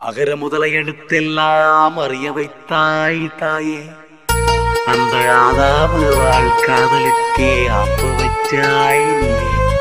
அகர முதல எழுத்தெல்லாம் அறிய வைத்தாய் தாயே அந்த ஆதாவு வாழ் காதலுக்கே ஆப்பு வச்சாய் நீயே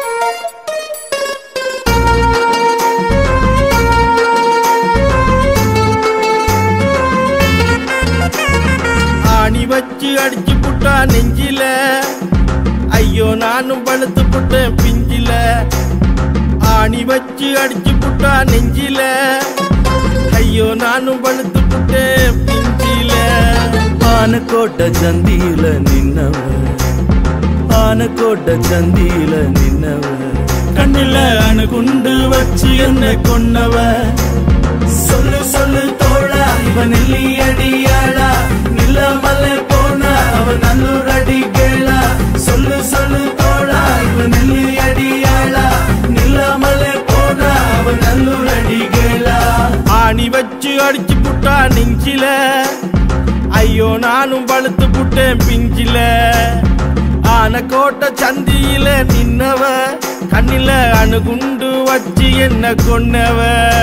ஆணி வச்சு அடிச்சு புட்டா நெஞ்சில ஐயோ நானும் பழுத்து புட்டேன் பிஞ்சில ஆணி வச்சு அடிச்சு புட்டா நெஞ்சில ஐயோ நானும் பழுத்து புட்டேன் பிஞ்சில ஆனக்கோட்டை சந்தியில நின்னவ ஆனக்கோட்டை சந்தியில நின்னவ கண்ணில அணுகுண்டு வச்சு என்ன கொன்னவ சொல்லு சொல்லு தோழா இவன் நெல்லி அடியாளா நிலமல போன அவன் நல்லூர் அடி கேளா சொல்லு சொல்லு தோழா இவன் நெல்லி அடியாளா நிலமல போன அவன் நல்லூர் அடி கேளா ஆணி வச்சு அடிச்சு புட்டா நெஞ்சில ஐயோ நானும் பழுத்து புட்டேன் பிஞ்சில ஆன கோட்டை சந்தியில நின்னவ கண்ணில அணுகுண்டு வச்சு என்ன கொன்னவ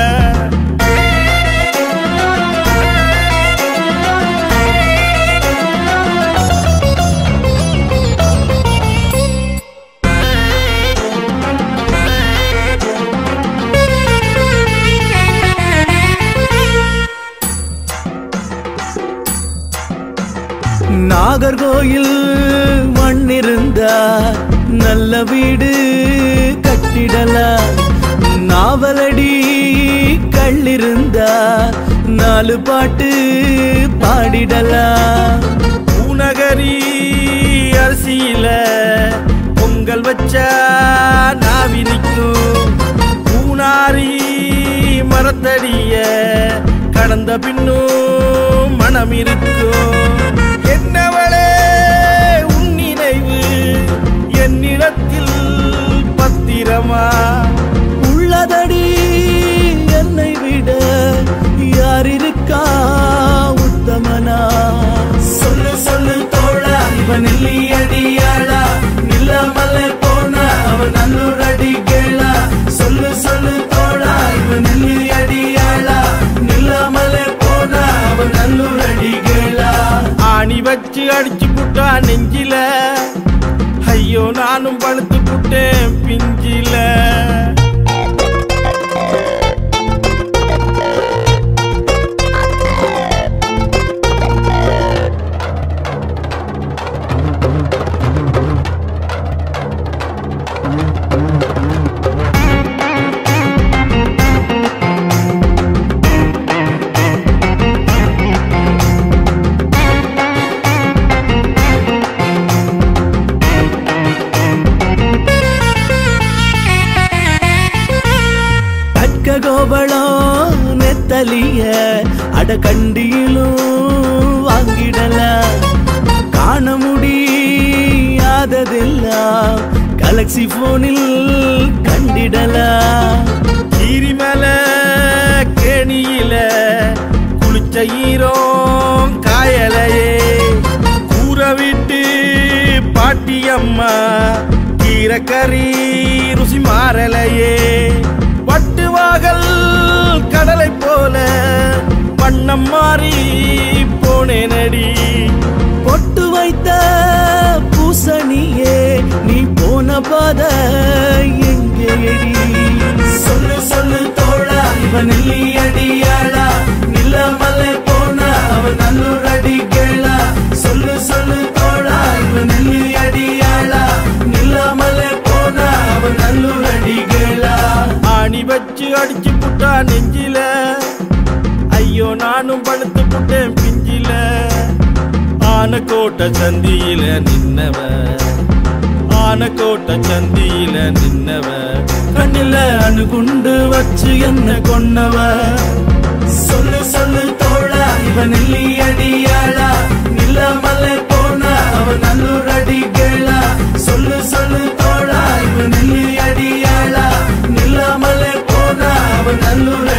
நாகர்கோயில் மண்ணிருந்தா நல்ல வீடு கட்டிடலாம் நாவலடி கள்ளிருந்தா நாலு பாட்டு பாடிடலாம் பூநகரி அரிசியில பொங்கல் வச்சா நாவி நிற்கும் பூனாரி மரத்தடிய கடந்த பின்னும் மனம் இருக்கும் என்னவளே உன் நினைவு என்னிடத்தில் பத்திரமா உள்ளதடி என்னை விட யார் இருக்கா உத்தமனா சொல்லு சொல்லு தோழா இவன் நெல்லி அடியாளா நிலமல போன அவன் நல்லூர் அடி கேளா சொல்லு சொல்லு தோழா இவன் நெல்லி அடியாளா நிலமல போன அவன் நல்லூர் அடி கேளா ஆணி வச்சு அடிச்சு புட்டா நெஞ்சில ஐயோ நானும் பழுத்து புட்டேன் பிஞ்சில கட்க கோபளம் நெத்தலிய அடக்கண்டியிலும் வாங்கிடலாம் காண முடியாததெல்லாம் கலக்சி போனில் கண்டிடலாம் கீரி மேல கேணியில குளிச்ச ஈரம் காயலையே கூற விட்டு பாட்டியம்மா கீரக்கறி ருசி மாறலையே வட்டுவாகல் கடலை போல வண்ணம் மாறி போனேனடி பொட்டு வைத்த பூசணியே நீ போன பாத எங்கேயடி சொல்லு சொல்லு தோழா இவன் நெல்லி அடியாளா நிலமல போன அவன் நல்லூர் அடி கேளா சொல்லு சொல்லு தோழா இவன் நெல்லி அடியாளா நிலமல போன அவன் நல்லூர் அடி கேளா ஆணி வச்சு அடிச்சு புட்டா நெஞ்சில ஐயோ நானும் பழுத்து புட்டேன் பிஞ்சில ஆனக்கோட்டை சந்தியில நின்னவ ஆனக்கோட்டை சந்தியில நின்னவ கண்ணில அணுகுண்டு வச்சு என்ன கொன்னவ சொல்லு சொல்லு தோழா இவன் நெல்லி அடியாளா நிலமல போன அவன் நல்லூர் அடி கேளா சொல்லு சொல்லு தோழா இவன் நெல்லி அடியாளா நிலமல போன அவன் நல்லூர்